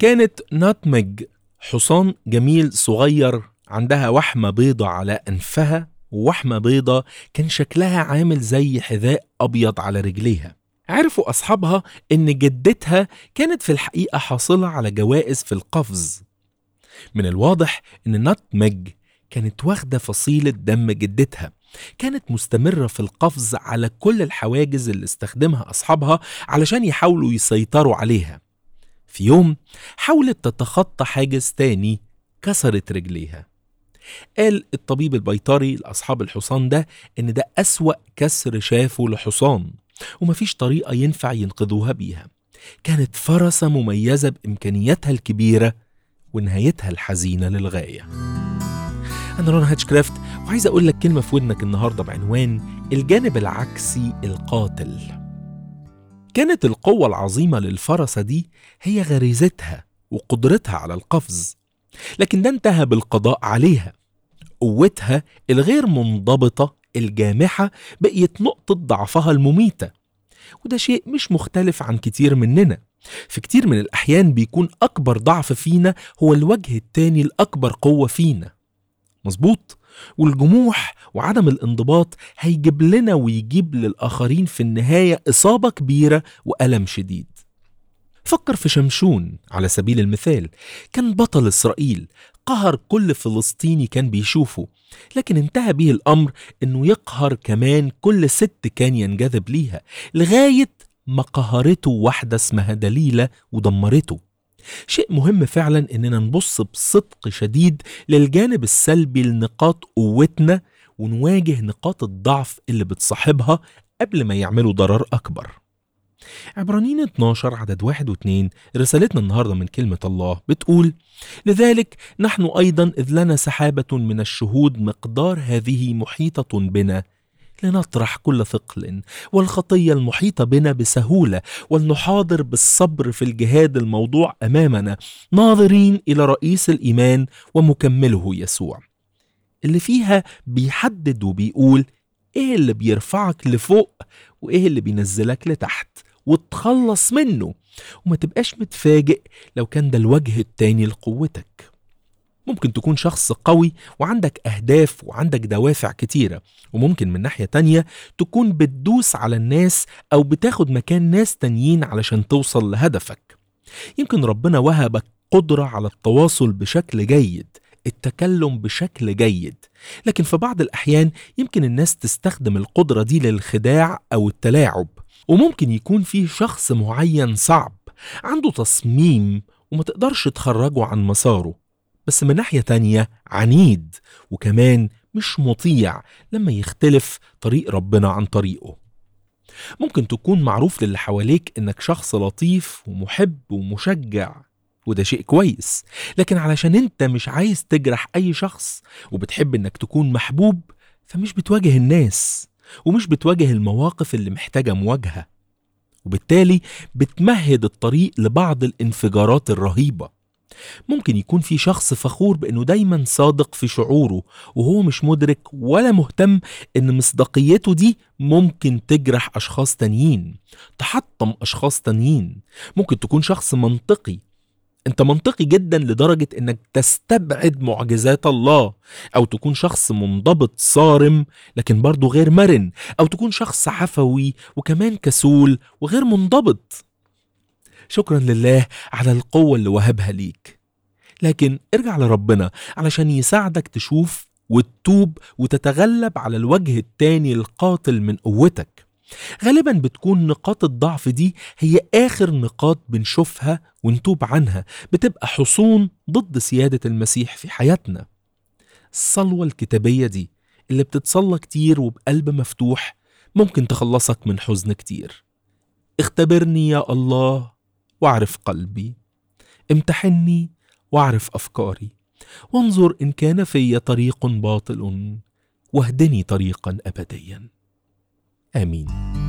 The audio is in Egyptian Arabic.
كانت ناتمج حصان جميل صغير عندها وحمة بيضة على أنفها ووحمة بيضة كان شكلها عامل زي حذاء أبيض على رجليها عرفوا أصحابها إن جدتها كانت في الحقيقة حاصلة على جوائز في القفز من الواضح إن ناتمج كانت واخدة فصيلة دم جدتها كانت مستمرة في القفز على كل الحواجز اللي استخدمها أصحابها علشان يحاولوا يسيطروا عليها في يوم حاولت تتخطى حاجز تاني كسرت رجليها قال الطبيب البيطري لأصحاب الحصان ده إن ده أسوأ كسر شافه لحصان ومفيش طريقة ينفع ينقذوها بيها كانت فرسة مميزة بإمكانياتها الكبيرة ونهايتها الحزينة للغاية أنا رون هاتشكرافت وعايز أقول لك كلمة في ودنك النهاردة بعنوان الجانب العكسي القاتل كانت القوة العظيمة للفرسة دي هي غريزتها وقدرتها على القفز لكن ده انتهى بالقضاء عليها قوتها الغير منضبطة الجامحة بقيت نقطة ضعفها المميتة وده شيء مش مختلف عن كتير مننا في كتير من الأحيان بيكون أكبر ضعف فينا هو الوجه التاني الأكبر قوة فينا مظبوط والجموح وعدم الانضباط هيجيب لنا ويجيب للآخرين في النهاية إصابة كبيرة وألم شديد فكر في شمشون على سبيل المثال كان بطل إسرائيل قهر كل فلسطيني كان بيشوفه لكن انتهى به الأمر أنه يقهر كمان كل ست كان ينجذب ليها لغاية ما قهرته واحدة اسمها دليلة ودمرته شيء مهم فعلا اننا نبص بصدق شديد للجانب السلبي لنقاط قوتنا ونواجه نقاط الضعف اللي بتصاحبها قبل ما يعملوا ضرر اكبر عبرانيين 12 عدد واحد واثنين رسالتنا النهاردة من كلمة الله بتقول لذلك نحن أيضا إذ لنا سحابة من الشهود مقدار هذه محيطة بنا لنطرح كل ثقل والخطية المحيطة بنا بسهولة ولنحاضر بالصبر في الجهاد الموضوع أمامنا ناظرين إلى رئيس الإيمان ومكمله يسوع اللي فيها بيحدد وبيقول إيه اللي بيرفعك لفوق وإيه اللي بينزلك لتحت وتخلص منه وما تبقاش متفاجئ لو كان ده الوجه التاني لقوتك ممكن تكون شخص قوي وعندك أهداف وعندك دوافع كتيرة وممكن من ناحية تانية تكون بتدوس على الناس أو بتاخد مكان ناس تانيين علشان توصل لهدفك يمكن ربنا وهبك قدرة على التواصل بشكل جيد التكلم بشكل جيد لكن في بعض الأحيان يمكن الناس تستخدم القدرة دي للخداع أو التلاعب وممكن يكون فيه شخص معين صعب عنده تصميم وما تقدرش تخرجه عن مساره بس من ناحية تانية عنيد وكمان مش مطيع لما يختلف طريق ربنا عن طريقه ممكن تكون معروف للي حواليك انك شخص لطيف ومحب ومشجع وده شيء كويس لكن علشان انت مش عايز تجرح اي شخص وبتحب انك تكون محبوب فمش بتواجه الناس ومش بتواجه المواقف اللي محتاجة مواجهة وبالتالي بتمهد الطريق لبعض الانفجارات الرهيبة ممكن يكون في شخص فخور بانه دايما صادق في شعوره وهو مش مدرك ولا مهتم ان مصداقيته دي ممكن تجرح اشخاص تانيين تحطم اشخاص تانيين ممكن تكون شخص منطقي انت منطقي جدا لدرجة انك تستبعد معجزات الله او تكون شخص منضبط صارم لكن برضه غير مرن او تكون شخص عفوي وكمان كسول وغير منضبط شكرا لله على القوة اللي وهبها ليك لكن ارجع لربنا علشان يساعدك تشوف وتتوب وتتغلب على الوجه التاني القاتل من قوتك غالبا بتكون نقاط الضعف دي هي آخر نقاط بنشوفها ونتوب عنها بتبقى حصون ضد سيادة المسيح في حياتنا الصلوة الكتابية دي اللي بتتصلى كتير وبقلب مفتوح ممكن تخلصك من حزن كتير اختبرني يا الله واعرف قلبي امتحني واعرف افكاري وانظر ان كان في طريق باطل واهدني طريقا ابديا امين